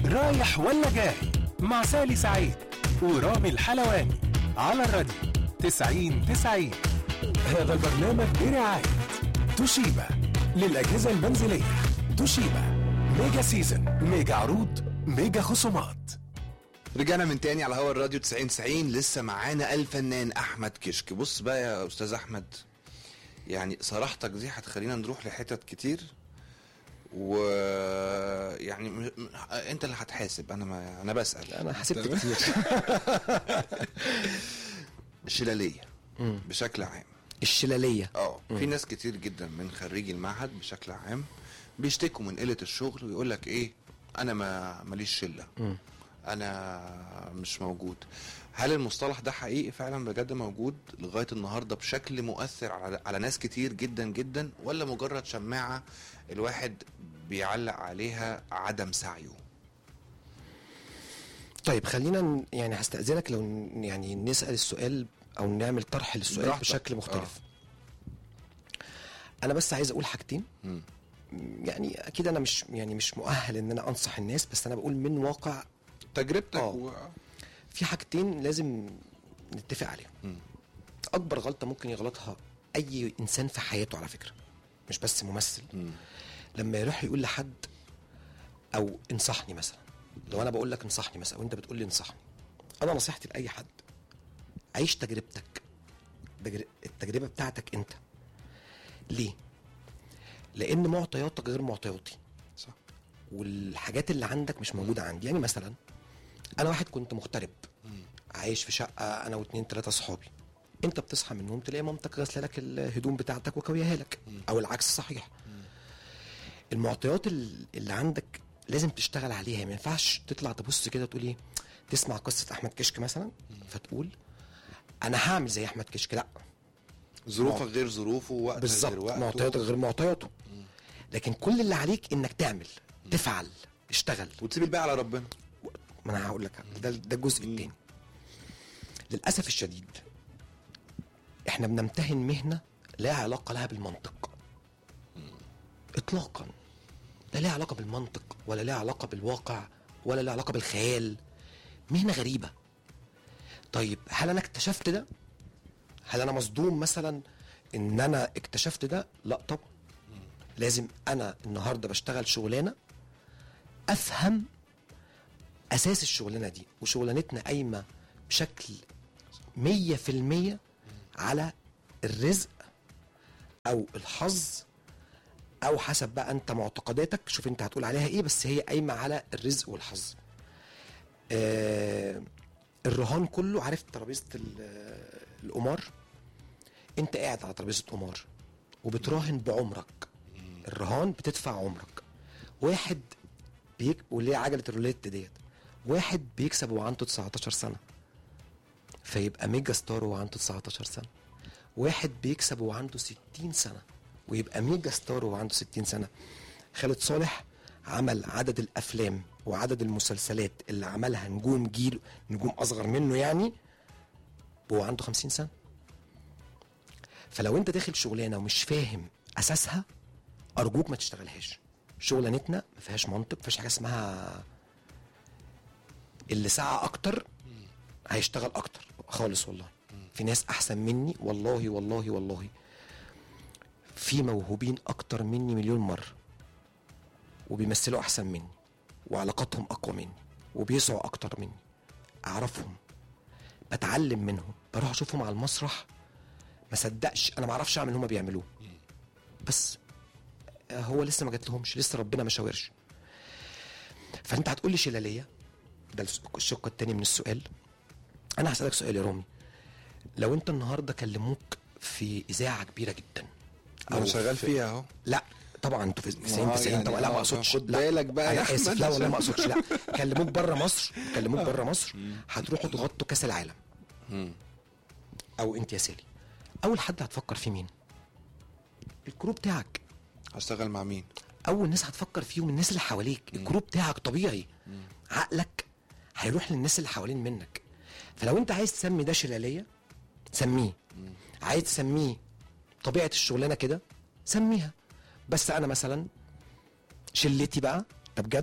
رايح ولا جاي مع سالي سعيد ورامي الحلواني على الراديو 90 90 هذا البرنامج برعاية توشيبا للأجهزة المنزلية توشيبا ميجا سيزن ميجا عروض ميجا خصومات رجعنا من تاني على هوا الراديو 90 90 لسه معانا الفنان احمد كشك بص بقى يا استاذ احمد يعني صراحتك دي هتخلينا نروح لحتت كتير و يعني م... م... انت اللي هتحاسب انا ما انا بسال انا حسبت كتير الشلاليه بشكل عام الشلاليه اه في ناس كتير جدا من خريجي المعهد بشكل عام بيشتكوا من قله الشغل ويقول لك ايه انا ما ماليش شله انا مش موجود هل المصطلح ده حقيقي فعلا بجد موجود لغايه النهارده بشكل مؤثر على على ناس كتير جدا جدا ولا مجرد شماعه الواحد بيعلق عليها عدم سعيه طيب خلينا ن- يعني هستأذنك لو ن- يعني نسأل السؤال او نعمل طرح للسؤال براحتك. بشكل مختلف انا بس عايز اقول حاجتين مم. يعني اكيد انا مش يعني مش مؤهل ان انا انصح الناس بس انا بقول من واقع تجربتك آه. و... في حاجتين لازم نتفق عليهم مم. اكبر غلطه ممكن يغلطها اي انسان في حياته على فكره مش بس ممثل مم. لما يروح يقول لحد او انصحني مثلا لو انا بقول لك انصحني مثلا وانت بتقول لي انصحني انا نصيحتي لاي حد عيش تجربتك تجر- التجربه بتاعتك انت ليه لان معطياتك غير معطياتي صح والحاجات اللي عندك مش موجوده عندي يعني مثلا انا واحد كنت مغترب عايش في شقه انا واتنين تلاته صحابي انت بتصحى من النوم تلاقي مامتك غاسله لك الهدوم بتاعتك وكويها لك او العكس صحيح المعطيات ال- اللي عندك لازم تشتغل عليها ما ينفعش تطلع تبص كده تقول ايه تسمع قصه احمد كشك مثلا فتقول انا هعمل زي احمد كشك لا ظروفك غير ظروفه ووقتك غير بالظبط وقته معطياتك غير معطياته لكن كل اللي عليك انك تعمل تفعل اشتغل وتسيب الباقي على ربنا ما انا هقول لك ده ده الجزء الثاني للاسف الشديد احنا بنمتهن مهنه لا علاقه لها بالمنطق اطلاقا لا لها علاقه بالمنطق ولا لها علاقه بالواقع ولا لها علاقه بالخيال مهنه غريبه طيب هل انا اكتشفت ده هل انا مصدوم مثلا ان انا اكتشفت ده لا طبعا لازم انا النهارده بشتغل شغلانه افهم اساس الشغلانه دي وشغلانتنا قايمه بشكل مية في المية على الرزق او الحظ او حسب بقى انت معتقداتك شوف انت هتقول عليها ايه بس هي قايمه على الرزق والحظ آه الرهان كله عارف ترابيزه ال- القمار انت قاعد على ترابيزه قمار وبتراهن بعمرك الرهان بتدفع عمرك واحد بيك واللي هي عجله الروليت ديت واحد بيكسب وهو عنده 19 سنه فيبقى ميجا ستار وهو عنده 19 سنه واحد بيكسب وهو عنده 60 سنه ويبقى ميجا ستار وهو عنده 60 سنه خالد صالح عمل عدد الافلام وعدد المسلسلات اللي عملها نجوم جيل نجوم اصغر منه يعني وهو عنده 50 سنه فلو انت داخل شغلانه ومش فاهم اساسها ارجوك ما تشتغلهاش شغلانتنا ما فيهاش منطق ما فيهاش حاجه اسمها اللي سعى اكتر هيشتغل اكتر خالص والله في ناس احسن مني والله والله والله في موهوبين اكتر مني مليون مره وبيمثلوا احسن مني وعلاقاتهم اقوى مني وبيسعوا اكتر مني اعرفهم بتعلم منهم بروح اشوفهم على المسرح ما صدقش انا ما اعرفش اعمل اللي هم بيعملوه بس هو لسه ما جاتلهمش لسه ربنا ما شاورش فانت هتقول لي شلاليه ده الس- الشق التاني من السؤال انا هسالك سؤال يا رامي لو انت النهارده كلموك في اذاعه كبيره جدا انا شغال في- فيها اهو لا طبعا انتوا في 90 آه، 90 يعني طبعا لا آه، ما اقصدش خد لا. بالك بقى يا انا أحمد اسف لا والله عشان- ما اقصدش لا كلموك بره مصر كلموك بره مصر هتروحوا تغطوا كاس العالم مم. او انت يا سالي اول حد هتفكر فيه مين الكروب بتاعك هشتغل مع مين اول ناس هتفكر فيهم الناس اللي حواليك الجروب بتاعك طبيعي عقلك هيروح للناس اللي حوالين منك فلو انت عايز تسمي ده شلاليه سميه عايز تسميه طبيعه الشغلانه كده سميها بس انا مثلا شلتي بقى ده بجد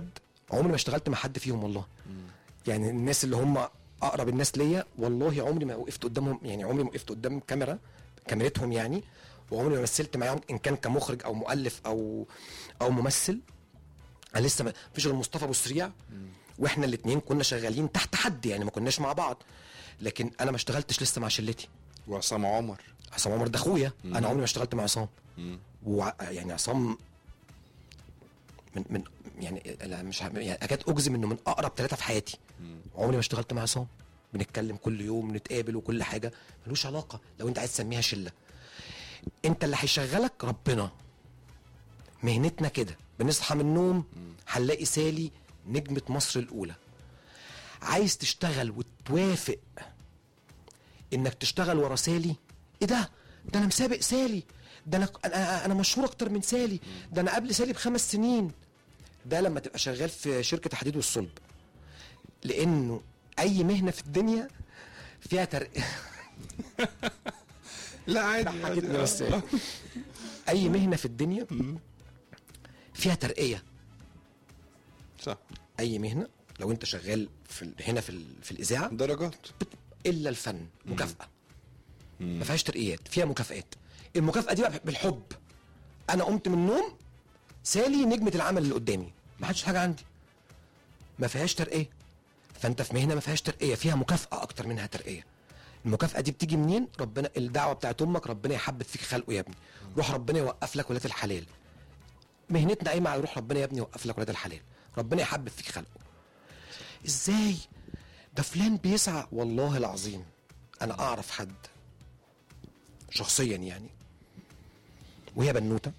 عمري ما اشتغلت مع حد فيهم والله يعني الناس اللي هم اقرب الناس ليا والله عمري ما وقفت قدامهم يعني عمري ما وقفت قدام كاميرا كاميرتهم يعني وعمري ما مثلت معاهم ان كان كمخرج او مؤلف او او ممثل انا لسه ما فيش غير مصطفى ابو سريع واحنا الاثنين كنا شغالين تحت حد يعني ما كناش مع بعض لكن انا ما اشتغلتش لسه مع شلتي وعصام عمر عصام عمر ده اخويا انا عمري ما اشتغلت مع عصام وع... يعني عصام من من يعني أنا مش ه- يعني اكاد اجزم انه من اقرب ثلاثه في حياتي عمري ما اشتغلت مع عصام بنتكلم كل يوم نتقابل وكل حاجه ملوش علاقه لو انت عايز تسميها شله انت اللي هيشغلك ربنا مهنتنا كده بنصحى من النوم هنلاقي سالي نجمه مصر الاولى عايز تشتغل وتوافق انك تشتغل ورا سالي ايه ده ده انا مسابق سالي ده انا انا انا مشهور اكتر من سالي ده انا قبل سالي بخمس سنين ده لما تبقى شغال في شركه الحديد والصلب لانه اي مهنه في الدنيا فيها ترقيه لا عادي حكيتني بس اي مهنه في الدنيا فيها ترقيه صح اي مهنه لو انت شغال في ال- هنا في ال- في الاذاعه درجات بت- الا الفن مكافاه ما فيهاش ترقيات فيها مكافآت المكافاه دي بقى بالحب انا قمت من النوم سالي نجمه العمل اللي قدامي ما حدش حاجه عندي ما فيهاش ترقيه فانت في مهنه ما فيهاش ترقيه فيها مكافاه اكتر منها ترقيه المكافاه دي بتيجي منين ربنا الدعوه بتاعت امك ربنا يحبب فيك خلقه يا ابني روح ربنا يوقف لك ولاد الحلال مهنتنا قايمه على روح ربنا يا ابني يوقف لك ولاد الحلال ربنا يحبب فيك خلقه ازاي ده فلان بيسعى والله العظيم انا اعرف حد شخصيا يعني وهي بنوته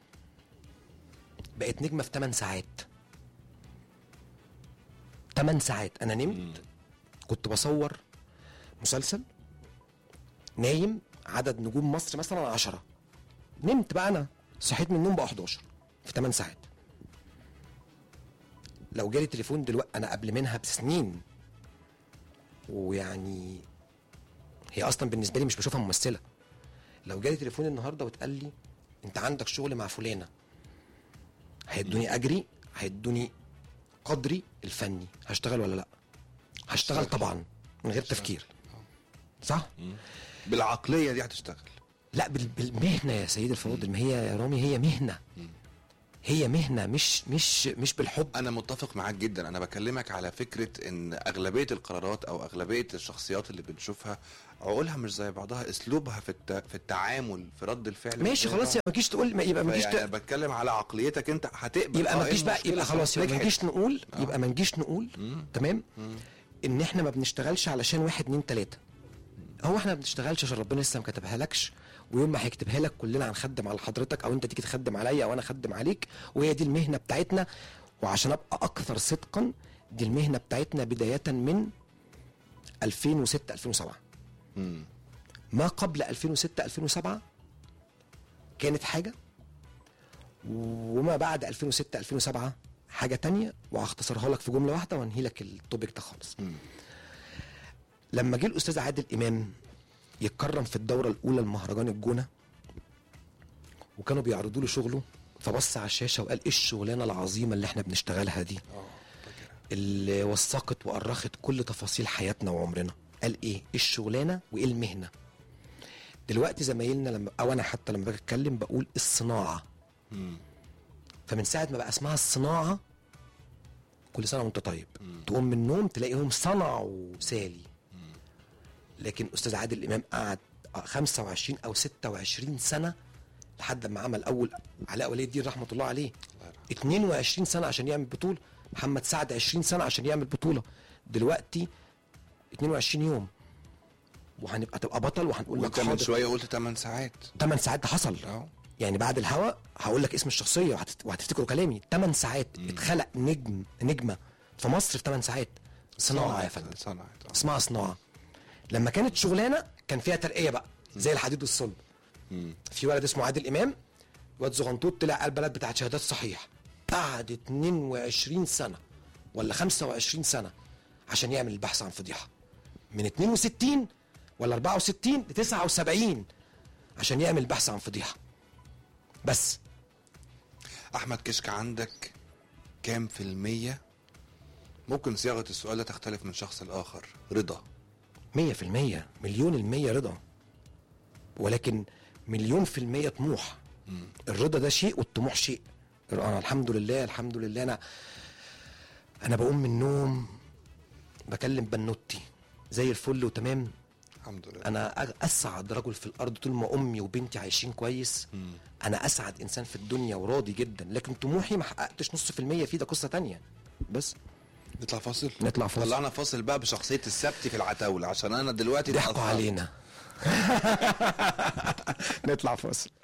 بقت نجمه في 8 ساعات 8 ساعات انا نمت كنت بصور مسلسل نايم عدد نجوم مصر مثلا 10 نمت بقى انا صحيت من النوم بقى 11 في 8 ساعات لو جالي تليفون دلوقتي انا قبل منها بسنين ويعني هي اصلا بالنسبه لي مش بشوفها ممثله لو جالي تليفون النهارده واتقال لي انت عندك شغل مع فلانه هيدوني اجري هيدوني قدري الفني هشتغل ولا لا هشتغل طبعا من غير تفكير صح بالعقليه دي هتشتغل لا بال- بالمهنه يا سيد الفاضل ما هي يا رامي هي مهنه هي مهنه مش مش مش بالحب انا متفق معاك جدا انا بكلمك على فكره ان اغلبيه القرارات او اغلبيه الشخصيات اللي بنشوفها عقولها مش زي بعضها اسلوبها في الت... في التعامل في رد الفعل ماشي مش زي خلاص بعض. يبقى ما تجيش تقول ما يبقى ما تجيش يعني ت- انا بتكلم على عقليتك انت هتقبل يبقى آه، ما إيه تجيش بقى المشكلة؟ يبقى خلاص يبقى ما نجحت. نجيش نقول آه. يبقى ما نجيش نقول تمام ان احنا ما بنشتغلش علشان واحد اتنين تلاته هو احنا ما بنشتغلش عشان ربنا لسه ما كتبها لكش ويوم ما هيكتبها لك كلنا هنخدم على حضرتك او انت تيجي تخدم عليا او انا اخدم عليك وهي دي المهنه بتاعتنا وعشان ابقى اكثر صدقا دي المهنه بتاعتنا بدايه من 2006 2007 مم. ما قبل 2006 2007 كانت حاجه وما بعد 2006 2007 حاجه تانية وهختصرها لك في جمله واحده وانهي لك التوبيك ده خالص مم. لما جه الاستاذ عادل امام يتكرم في الدوره الاولى لمهرجان الجونه وكانوا بيعرضوا له شغله فبص على الشاشه وقال ايه الشغلانه العظيمه اللي احنا بنشتغلها دي اللي وثقت وأرخت كل تفاصيل حياتنا وعمرنا قال ايه ايه الشغلانه وايه المهنه دلوقتي زمايلنا لما او انا حتى لما باجي اتكلم بقول الصناعه مم. فمن ساعه ما بقى اسمها الصناعه كل سنه وانت طيب تقوم من النوم تلاقيهم صنعوا سالي لكن استاذ عادل امام قعد 25 او 26 سنه لحد ما عمل اول علاء ولي الدين رحمه الله عليه 22 سنه عشان يعمل بطوله محمد سعد 20 سنه عشان يعمل بطوله دلوقتي 22 يوم وهنبقى تبقى بطل وهنقول لك وانت من حاضر شويه قلت 8 ساعات 8 ساعات ده حصل اه يعني بعد الهوا هقول لك اسم الشخصيه وهتت- وهتفتكروا كلامي 8 ساعات اتخلق نجم نجمه في مصر في 8 ساعات صناعه يا فندم صنعت آه. اسمها صناعه لما كانت شغلانه كان فيها ترقيه بقى زي الحديد والصلب مم. في ولد اسمه عادل امام واد زغنطوط طلع قال بلد بتاعت شهادات صحيح قعد 22 سنه ولا 25 سنه عشان يعمل البحث عن فضيحه من 62 ولا 64 ل 79 عشان يعمل البحث عن فضيحه بس احمد كشك عندك كام في المية ممكن صياغه السؤال ده تختلف من شخص لاخر رضا مية في المية مليون المية رضا ولكن مليون في المية طموح الرضا ده شيء والطموح شيء انا الحمد لله الحمد لله انا انا بقوم من النوم بكلم بنوتي زي الفل وتمام الحمد لله انا أ- اسعد رجل في الارض طول ما امي وبنتي عايشين كويس انا اسعد انسان في الدنيا وراضي جدا لكن طموحي ما حققتش نص في المية فيه ده قصة تانية بس نطلع فاصل نطلع فاصل. طلعنا فاصل بقى بشخصيه السبت في العتاوله عشان انا دلوقتي ضحكوا اتأثرت. علينا نطلع فاصل